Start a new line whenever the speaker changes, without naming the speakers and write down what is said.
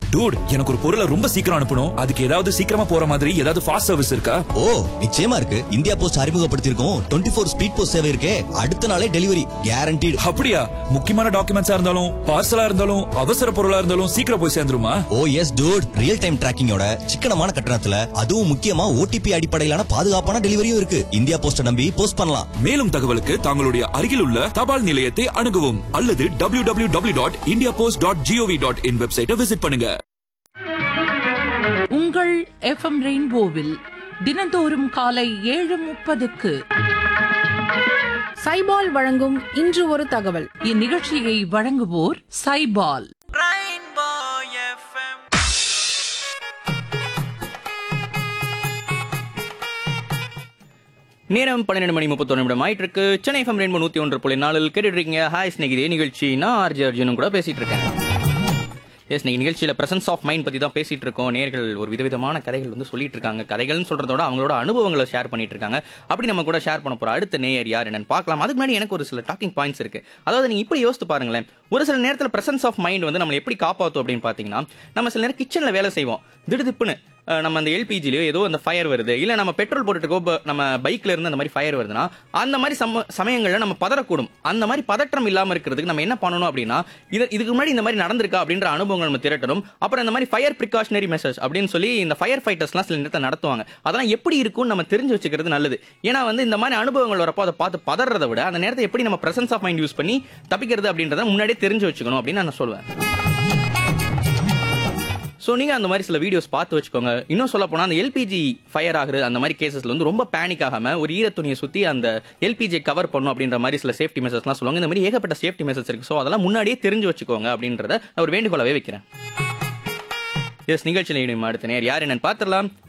dude எனக்கு ஒரு பொருளை ரொம்ப சீக்கிரம் அனுப்பணும் அதுக்கு ஏதாவது சீக்கிரமா போற மாதிரி ஏதாவது ஃபாஸ்ட் சர்வீஸ் இருக்கா
ஓ நிச்சயமா இருக்கு இந்தியா போஸ்ட் அறிமுகப்படுத்தியிருக்கோம் டுவெண்ட்டி ஃபோர் ஸ்பீட் போஸ்ட் சேவை இருக்கே அடுத்த நாளே டெலிவரி கேரண்டீடு
அப்படியா முக்கியமான டாக்குமெண்ட்ஸா இருந்தாலும் பார்சலா இருந்தாலும் அவசர பொருளா இருந்தாலும் சீக்கிரம் போய் சேர்ந்துருமா
oh yes dude real time டிராக்கிங்கோட சிக்கனமான கட்டணத்துல அதுவும் முக்கியமா ஓடிபி அடிப்படையிலான பாதுகாப்பான டெலிவரியும் இருக்கு இந்தியா போஸ்ட நம்பி போஸ்ட் பண்ணலாம்
மேலும் தகவலுக்கு தங்களுடைய அருகில் உள்ள தபால் நிலையத்தை அணுகவும் அல்லது W W W dot India post dot GOV dot in வெப்சைட்டை விசிட் பண்ணுங்க
உங்கள் எஃப்எம் ரெயின்போவில் தினந்தோறும் காலை ஏழு முப்பதுக்கு
சைபால் வழங்கும் இன்று ஒரு தகவல்
இந்நிகழ்ச்சியை வழங்குவோர் சைபால்
நேரம் பன்னிரெண்டு மணி முப்பத்தொன்று நிமிடம் ஆயிட்டு இருக்கு சென்னை எஃப்எம் ரெண்டு நூத்தி ஒன்று புள்ளி நாலில் கேட்டுட்டு இருக்கீங்க ஹாய் ஸ்நேகிதே நிகழ்ச்சி நான் ஆர்ஜி அர்ஜுனும் கூட பேசிட்டு இருக்கேன் எஸ் இன்னைக்கு நிகழ்ச்சியில பிரசன்ஸ் ஆஃப் மைண்ட் பத்தி தான் பேசிட்டு இருக்கோம் நேர்கள் ஒரு விதவிதமான கதைகள் வந்து சொல்லிட்டு இருக்காங்க கதைகள்னு சொல்றதோட அவங்களோட அனுபவங்களை ஷேர் பண்ணிட்டு இருக்காங்க அப்படி நம்ம கூட ஷேர் பண்ண போற அடுத்த நேயர் யார் என்னன்னு பார்க்கலாம் அதுக்கு முன்னாடி எனக்கு ஒரு சில டாக்கிங் பாயிண்ட்ஸ் இருக்கு அதாவது நீங்க இப்படி யோசித்து பாருங்களேன் ஒரு சில நேரத்தில் பிரசன்ஸ் ஆஃப் மைண்ட் வந்து நம்மளை எப்படி காப்பாற்றும் அப்படின்னு பாத்தீங்கன்னா நம்ம சில நேரம் கிச்சன்ல வேலை செய்வோம் திடுதிப்புன்னு அஹ், நம்ம அந்த எல்பிஜிலயோ ஏதோ அந்த ஃபயர் வருது இல்ல நம்ம பெட்ரோல் போட்டுட்டு ப- நம்ம பைக்ல இருந்து அந்த மாதிரி ஃபயர் வருதுன்னா அந்த மாதிரி சம சமயங்கள்ல நம்ம பதறக்கூடும் அந்த மாதிரி பதற்றம் இல்லாம இருக்கிறதுக்கு நம்ம என்ன பண்ணணும் அப்படின்னா இது இதுக்கு முன்னாடி இந்த மாதிரி நடந்திருக்கா அப்படின்ற அனுபவங்கள் நம்ம திரட்டணும் அப்புறம் இந்த மாதிரி ஃபயர் ப்ரிகாஷனரி மெசேஜ் அப்படின்னு சொல்லி இந்த ஃபயர் ஃபைட்டர்ஸ்லாம் சில நேரத்தை நடத்துவாங்க அதெல்லாம் எப்படி இருக்கும்னு நம்ம தெரிஞ்சு வச்சுக்கிறது நல்லது ஏன்னா வந்து இந்த மாதிரி அனுபவங்கள் வரப்போ அதை பார்த்து பதறதை விட அந்த நேரத்தை எப்படி நம்ம பிரசன்ஸ் ஆஃப் மைண்ட் யூஸ் பண்ணி தப்பிக்கிறது அப்படின்றத முன்னாடியே தெரிஞ்சு வச்சுக்கணும் அப்படின்னு நான் சொல்லுவேன் ஸோ நீங்கள் அந்த மாதிரி சில வீடியோஸ் பார்த்து வச்சுக்கோங்க இன்னும் சொல்ல போனால் அந்த எல்பிஜி ஃபயர் ஆகுறது அந்த மாதிரி கேசஸ்ல வந்து ரொம்ப பேனிக் ஆகாம ஒரு ஈரத்துணியை சுற்றி அந்த எல்பிஜி கவர் பண்ணும் அப்படின்ற மாதிரி சில சேஃப்டி மெசேஜ்லாம் சொல்லுவாங்க இந்த மாதிரி ஏகப்பட்ட சேஃப்டி மெசேஜ் இருக்கு ஸோ அதெல்லாம் முன்னாடியே தெரிஞ்சு வச்சுக்கோங்க அப்படின்றத நான் ஒரு வேண்டுகோளாவே வைக்கிறேன் எஸ் நிகழ்ச்சியில் இனிமே அடுத்த நேர் யார் என்னன்னு பார்த்துடலாம்